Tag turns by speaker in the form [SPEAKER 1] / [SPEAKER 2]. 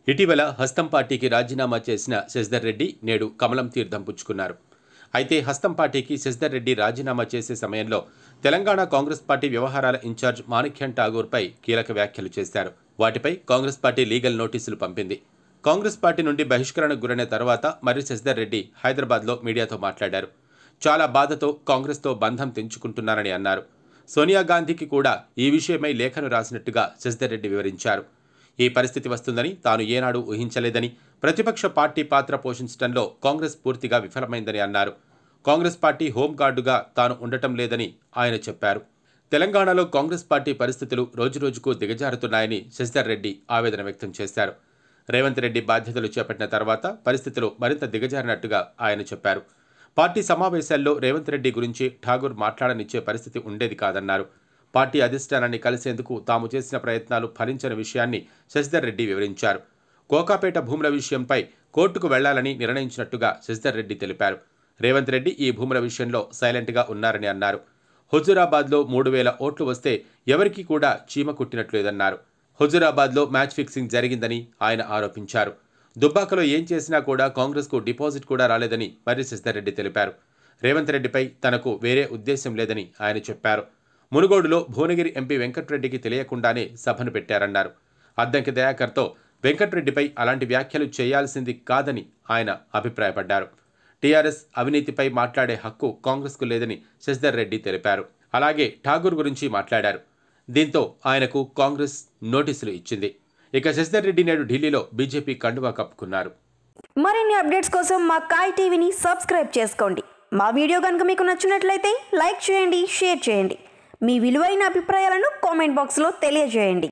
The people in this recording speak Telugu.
[SPEAKER 1] ఇటీవల హస్తం పార్టీకి రాజీనామా చేసిన శశిధర్ రెడ్డి నేడు కమలం తీర్థం పుచ్చుకున్నారు అయితే హస్తం పార్టీకి శశిధర్ రెడ్డి రాజీనామా చేసే సమయంలో తెలంగాణ కాంగ్రెస్ పార్టీ వ్యవహారాల ఇన్ఛార్జ్ మాణిక్యం ఠాగూర్పై కీలక వ్యాఖ్యలు చేశారు వాటిపై కాంగ్రెస్ పార్టీ లీగల్ నోటీసులు పంపింది కాంగ్రెస్ పార్టీ నుండి బహిష్కరణకు గురైన తర్వాత మరి శశిధర్ రెడ్డి హైదరాబాద్లో మీడియాతో మాట్లాడారు చాలా బాధతో కాంగ్రెస్తో బంధం తెంచుకుంటున్నారని అన్నారు సోనియా గాంధీకి కూడా ఈ విషయమై లేఖను రాసినట్టుగా శశిధర్ రెడ్డి వివరించారు ఈ పరిస్థితి వస్తుందని తాను ఏనాడు ఊహించలేదని ప్రతిపక్ష పార్టీ పాత్ర పోషించడంలో కాంగ్రెస్ పూర్తిగా విఫలమైందని అన్నారు కాంగ్రెస్ పార్టీ హోంగార్డుగా తాను ఉండటం లేదని ఆయన చెప్పారు తెలంగాణలో కాంగ్రెస్ పార్టీ పరిస్థితులు రోజురోజుకు దిగజారుతున్నాయని శశిధర్ రెడ్డి ఆవేదన వ్యక్తం చేశారు రేవంత్ రెడ్డి బాధ్యతలు చేపట్టిన తర్వాత పరిస్థితులు మరింత దిగజారినట్టుగా ఆయన చెప్పారు పార్టీ సమావేశాల్లో రేవంత్ రెడ్డి గురించి ఠాగూర్ మాట్లాడనిచ్చే పరిస్థితి ఉండేది కాదన్నారు పార్టీ అధిష్టానాన్ని కలిసేందుకు తాము చేసిన ప్రయత్నాలు ఫలించని విషయాన్ని శశిధర్ రెడ్డి వివరించారు కోకాపేట భూముల విషయంపై కోర్టుకు వెళ్లాలని నిర్ణయించినట్టుగా శశిధర్ రెడ్డి తెలిపారు రేవంత్ రెడ్డి ఈ భూముల విషయంలో సైలెంట్గా ఉన్నారని అన్నారు హుజూరాబాద్లో మూడు వేల ఓట్లు వస్తే ఎవరికీ కూడా చీమ కుట్టినట్లేదన్నారు హుజూరాబాద్లో మ్యాచ్ ఫిక్సింగ్ జరిగిందని ఆయన ఆరోపించారు దుబ్బాకలో ఏం చేసినా కూడా కాంగ్రెస్కు డిపాజిట్ కూడా రాలేదని మర్రి శశిధర్ రెడ్డి తెలిపారు రేవంత్ రెడ్డిపై తనకు వేరే ఉద్దేశం లేదని ఆయన చెప్పారు మునుగోడులో భువనగిరి ఎంపీ వెంకట్రెడ్డికి తెలియకుండానే సభను పెట్టారన్నారు అద్దంకి దయాకర్తో వెంకట్రెడ్డిపై అలాంటి వ్యాఖ్యలు చేయాల్సింది కాదని ఆయన అభిప్రాయపడ్డారు టీఆర్ఎస్ అవినీతిపై మాట్లాడే హక్కు కాంగ్రెస్కు లేదని శశిధర్ రెడ్డి తెలిపారు అలాగే ఠాగూర్ గురించి మాట్లాడారు దీంతో ఆయనకు కాంగ్రెస్ నోటీసులు ఇచ్చింది ఇక శశిధర్ రెడ్డి నేడు ఢిల్లీలో బీజేపీ కండువా కప్పుకున్నారు
[SPEAKER 2] మరిన్ని అప్డేట్స్ కోసం మా కాయ్ టీవీని సబ్స్క్రైబ్ చేసుకోండి మా వీడియో కనుక మీకు నచ్చినట్లయితే లైక్ చేయండి షేర్ చేయండి మీ విలువైన అభిప్రాయాలను కామెంట్ బాక్స్లో తెలియజేయండి